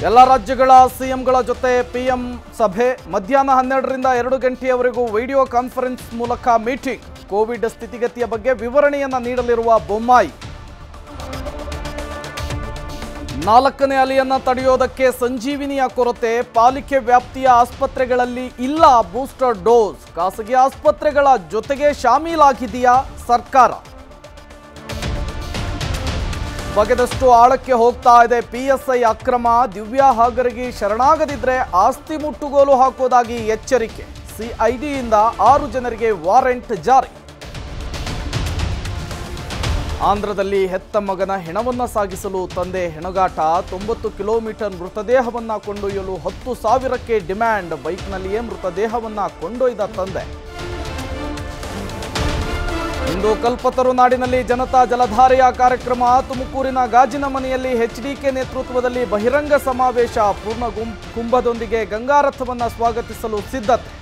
ಎಲ್ಲ ರಾಜ್ಯಗಳ ಸಿಎಂಗಳ ಜೊತೆ ಪಿಎಂ ಸಭೆ ಮಧ್ಯಾಹ್ನ ಹನ್ನೆರಡರಿಂದ ಎರಡು ಗಂಟೆಯವರೆಗೂ ವಿಡಿಯೋ ಕಾನ್ಫರೆನ್ಸ್ ಮೂಲಕ ಮೀಟಿಂಗ್ ಕೋವಿಡ್ ಸ್ಥಿತಿಗತಿಯ ಬಗ್ಗೆ ವಿವರಣೆಯನ್ನ ನೀಡಲಿರುವ ಬೊಮ್ಮಾಯಿ ನಾಲ್ಕನೇ ಅಲೆಯನ್ನ ತಡೆಯೋದಕ್ಕೆ ಸಂಜೀವಿನಿಯ ಕೊರತೆ ಪಾಲಿಕೆ ವ್ಯಾಪ್ತಿಯ ಆಸ್ಪತ್ರೆಗಳಲ್ಲಿ ಇಲ್ಲ ಬೂಸ್ಟರ್ ಡೋಸ್ ಖಾಸಗಿ ಆಸ್ಪತ್ರೆಗಳ ಜೊತೆಗೆ ಶಾಮೀಲಾಗಿದೆಯಾ ಸರ್ಕಾರ ಬಗೆದಷ್ಟು ಆಳಕ್ಕೆ ಹೋಗ್ತಾ ಇದೆ ಪಿಎಸ್ಐ ಅಕ್ರಮ ದಿವ್ಯಾ ಹಾಗರಿಗೆ ಶರಣಾಗದಿದ್ರೆ ಆಸ್ತಿ ಮುಟ್ಟುಗೋಲು ಹಾಕೋದಾಗಿ ಎಚ್ಚರಿಕೆ ಸಿಐಡಿಯಿಂದ ಆರು ಜನರಿಗೆ ವಾರೆಂಟ್ ಜಾರಿ ಆಂಧ್ರದಲ್ಲಿ ಹೆತ್ತ ಮಗನ ಹೆಣವನ್ನ ಸಾಗಿಸಲು ತಂದೆ ಹೆಣಗಾಟ ತೊಂಬತ್ತು ಕಿಲೋಮೀಟರ್ ಮೃತದೇಹವನ್ನ ಕೊಂಡೊಯ್ಯಲು ಹತ್ತು ಸಾವಿರಕ್ಕೆ ಡಿಮ್ಯಾಂಡ್ ಬೈಕ್ನಲ್ಲಿಯೇ ಮೃತದೇಹವನ್ನ ಕೊಂಡೊಯ್ದ ತಂದೆ ಇಂದು ಕಲ್ಪತರು ನಾಡಿನಲ್ಲಿ ಜನತಾ ಜಲಧಾರೆಯ ಕಾರ್ಯಕ್ರಮ ತುಮಕೂರಿನ ಗಾಜಿನ ಮನೆಯಲ್ಲಿ ಎಚ್ಡಿಕೆ ನೇತೃತ್ವದಲ್ಲಿ ಬಹಿರಂಗ ಸಮಾವೇಶ ಪೂರ್ಣ ಗುಂ- ಕುಂಭದೊಂದಿಗೆ ಗಂಗಾರಥವನ್ನ ಸ್ವಾಗತಿಸಲು ಸಿದ್ಧತೆ